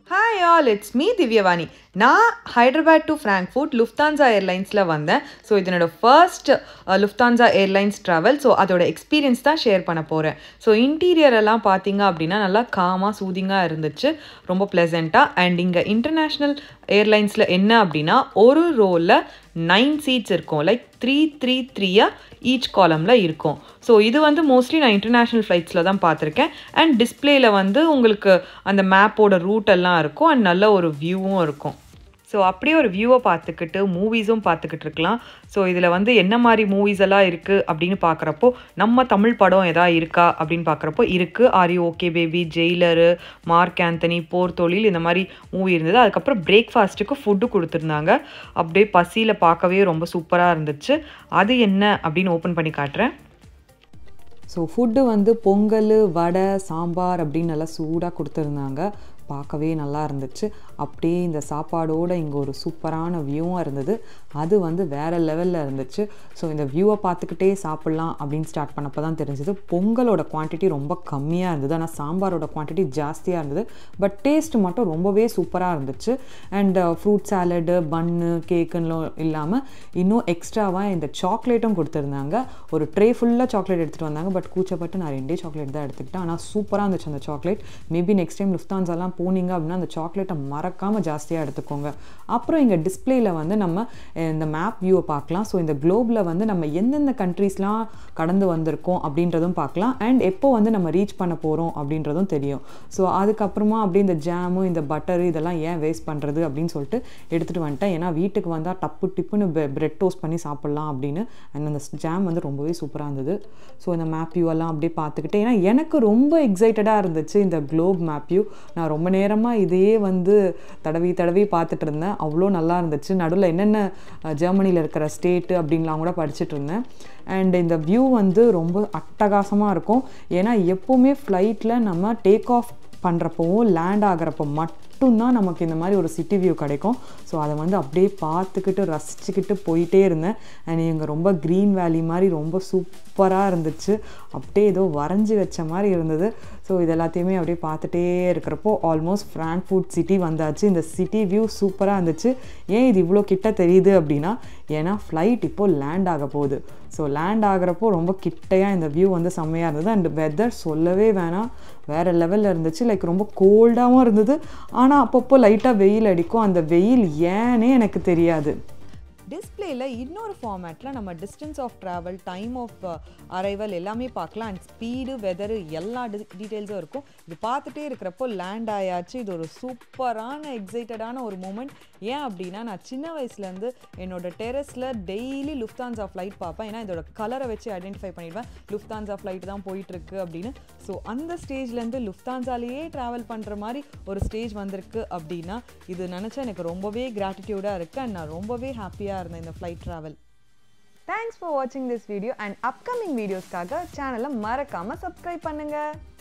hi all it's me Divyavani நான் Hyderabad to Frankfurt Lufthansa ஏர்லைன்ஸில் வந்தேன் ஸோ இது என்னோட first Lufthansa airlines travel so அதோட எக்ஸ்பீரியன்ஸ் தான் ஷேர் பண்ண போகிறேன் ஸோ இன்டீரியர் எல்லாம் பார்த்தீங்க அப்படின்னா நல்லா காமாக சூதிங்காக இருந்துச்சு ரொம்ப ப்ளசண்ட்டாக அண்ட் இங்கே இன்டர்நேஷ்னல் ஏர்லைன்ஸில் என்ன அப்படின்னா ஒரு ரோவில் நைன் சீட்ஸ் இருக்கும் லைக் த்ரீ த்ரீ த்ரீயாக ஈச் காலமில் இருக்கும் ஸோ இது வந்து மோஸ்ட்லி நான் இன்டர்நேஷ்னல் ஃப்ளைட்ஸில் தான் பார்த்துருக்கேன் அண்ட் டிஸ்பிளேயில் வந்து உங்களுக்கு அந்த மேப்போட ரூட் எல்லாம் இருக்கும் அண்ட் நல்ல ஒரு வியூவும் இருக்கும் ஸோ அப்படியே ஒரு வியூவை பார்த்துக்கிட்டு மூவிஸும் பார்த்துக்கிட்டு இருக்கலாம் ஸோ இதில் வந்து என்ன மாதிரி மூவிஸ் எல்லாம் இருக்குது அப்படின்னு பார்க்குறப்போ நம்ம தமிழ் படம் எதா இருக்கா அப்படின்னு பார்க்குறப்போ இருக்குது ஆரி okay baby Jailer Mark Antony Por Thozhil இந்த மாதிரி மூவி இருந்தது அதுக்கப்புறம் பிரேக்ஃபாஸ்ட்டுக்கு ஃபுட்டு கொடுத்துருந்தாங்க அப்படியே பசியில் பார்க்கவே ரொம்ப சூப்பராக இருந்துச்சு அது என்ன அப்படின்னு ஓப்பன் பண்ணி காட்டுறேன் ஸோ ஃபுட்டு வந்து பொங்கல் வடை சாம்பார் அப்படின்னு நல்லா சூடாக கொடுத்துருந்தாங்க பார்க்கவே நல்லா இருந்துச்சு அப்படியே இந்த சாப்பாடோடு இங்கே ஒரு சூப்பரான வியூவும் இருந்தது அது வந்து வேறு லெவலில் இருந்துச்சு ஸோ இந்த வியூவை பார்த்துக்கிட்டே சாப்பிட்லாம் அப்படின்னு ஸ்டார்ட் பண்ணப்போ தான் தெரிஞ்சது பொங்கலோட குவான்டிட்டி ரொம்ப கம்மியாக இருந்தது ஆனால் சாம்பாரோட குவான்டிட்டி ஜாஸ்தியாக இருந்தது பட் டேஸ்ட் மட்டும் ரொம்பவே சூப்பராக இருந்துச்சு அண்ட் ஃப்ரூட் சாலடு பன்னு கேக்குன்னு இல்லாமல் இன்னும் எக்ஸ்ட்ராவாக இந்த சாக்லேட்டும் கொடுத்துருந்தாங்க ஒரு ட்ரே ஃபுல்லாக சாக்லேட் எடுத்துகிட்டு வந்தாங்க பட் கூச்சப்பட்டு நான் ரெண்டே சாக்லேட் தான் எடுத்துக்கிட்டேன் ஆனால் சூப்பராக இருந்துச்சு அந்த சாக்லேட் மேபி நெக்ஸ்ட் டைம் லுஃப்தான்ஸெல்லாம் போனீங்க அப்படின்னா அந்த சாக்லேட்டை மறக்காமல் ஜாஸ்தியாக எடுத்துக்கோங்க அப்புறம் இங்கே டிஸ்பிளேயில் வந்து நம்ம இந்த மேப் வியூவை பார்க்கலாம் ஸோ இந்த குளோபில் வந்து நம்ம எந்தெந்த கண்ட்ரீஸ்லாம் கடந்து வந்திருக்கோம் அப்படின்றதும் பார்க்கலாம் அண்ட் எப்போ வந்து நம்ம ரீச் பண்ண போகிறோம் அப்படின்றதும் தெரியும் ஸோ அதுக்கப்புறமா அப்படியே இந்த ஜாமு இந்த பட்டரு இதெல்லாம் ஏன் வேஸ்ட் பண்ணுறது அப்படின்னு சொல்லிட்டு எடுத்துகிட்டு வந்துட்டேன் ஏன்னா வீட்டுக்கு வந்தால் டப்பு டிப்புன்னு பிரெட் டோஸ்ட் பண்ணி சாப்பிட்லாம் அப்படின்னு அண்ட் அந்த ஜாம் வந்து ரொம்பவே சூப்பராக இருந்தது ஸோ இந்த மேப் வியூ எல்லாம் அப்படியே பார்த்துக்கிட்டு ஏன்னா எனக்கு ரொம்ப எக்ஸைட்டடாக இருந்துச்சு இந்த குளோப் மேப் வியூ நான் ரொம்ப நேரமாக இதையே வந்து தடவி தடவி பார்த்துட்டு இருந்தேன் அவ்வளோ நல்லா இருந்துச்சு நடுவில் என்னென்ன ஜெர்மனியில் இருக்கிற ஸ்டேட்டு அப்படின்லாம் கூட படிச்சுட்டு இருந்தேன் அண்ட் இந்த வியூ வந்து ரொம்ப அட்டகாசமாக இருக்கும் ஏன்னா எப்போவுமே ஃப்ளைட்டில் நம்ம டேக் ஆஃப் பண்ணுறப்பவும் லேண்ட் ஆகிறப்போ மட்டும்தான் நமக்கு இந்த மாதிரி ஒரு சிட்டி வியூ கிடைக்கும் ஸோ அதை வந்து அப்படியே பார்த்துக்கிட்டு ரசிச்சுக்கிட்டு போயிட்டே இருந்தேன் அண்ட் இங்கே ரொம்ப க்ரீன் வேலி மாதிரி ரொம்ப சூப்பராக இருந்துச்சு அப்படியே ஏதோ வரைஞ்சி வச்ச மாதிரி இருந்தது ஸோ இது எல்லாத்தையுமே அப்படியே பார்த்துட்டே இருக்கிறப்போ ஆல்மோஸ்ட் ஃப்ராங்க்ஃபுட் சிட்டி வந்தாச்சு இந்த சிட்டி வியூ சூப்பராக இருந்துச்சு ஏன் இது இவ்வளோ கிட்ட தெரியுது அப்படின்னா ஏன்னா ஃப்ளைட் இப்போது லேண்ட் ஆக போகுது ஸோ லேண்ட் ஆகிறப்போ ரொம்ப கிட்டையாக இந்த வியூ வந்து செம்மையாக இருந்தது அண்ட் வெதர் சொல்லவே வேணாம் வேறு லெவலில் இருந்துச்சு லைக் ரொம்ப கோல்டாகவும் இருந்தது ஆனால் அப்பப்போ லைட்டாக வெயில் அடிக்கும் அந்த வெயில் ஏன்னே எனக்கு தெரியாது டிஸ்பிளேயில் இன்னொரு ஃபார்மேட்டில் நம்ம distance of travel time of arrival எல்லாமே பார்க்கலாம் அண்ட் ஸ்பீடு வெதரு எல்லா டி டீட்டெயில்ஸும் இருக்கும் இது பார்த்துட்டே இருக்கிறப்போ லேண்ட் ஆயாச்சு இது ஒரு சூப்பரான எக்ஸைட்டடான ஒரு மூமெண்ட் ஏன் அப்படின்னா நான் சின்ன வயசுலேருந்து என்னோட டெரஸில் டெய்லி லுஃப்தான்ஸா ஃப்ளைட் பார்ப்பேன் ஏன்னா இதோட கலரை வச்சு ஐடென்டிஃபை பண்ணிடுவேன் லுஃப்தான்ஸா ஃப்ளைட் தான் போயிட்டுருக்கு அப்படின்னு ஸோ அந்த ஸ்டேஜ்லேருந்து லுஃப்தான்ஸாலேயே ட்ராவல் பண்ணுற மாதிரி ஒரு ஸ்டேஜ் வந்திருக்கு அப்படின்னா இது நினச்சா எனக்கு ரொம்பவே கிராட்டிடியூடாக இருக்குது அண்ட் நான் ரொம்பவே ஹாப்பியாக இருந்தேன் இந்த ஃப்ளைட் ட்ராவல் தேங்க்ஸ் ஃபார் வாட்சிங் திஸ் வீடியோ அண்ட் அப்கமிங் வீடியோஸ்க்காக சேனலை மறக்காமல் சப்ஸ்கிரைப் பண்ணுங்கள்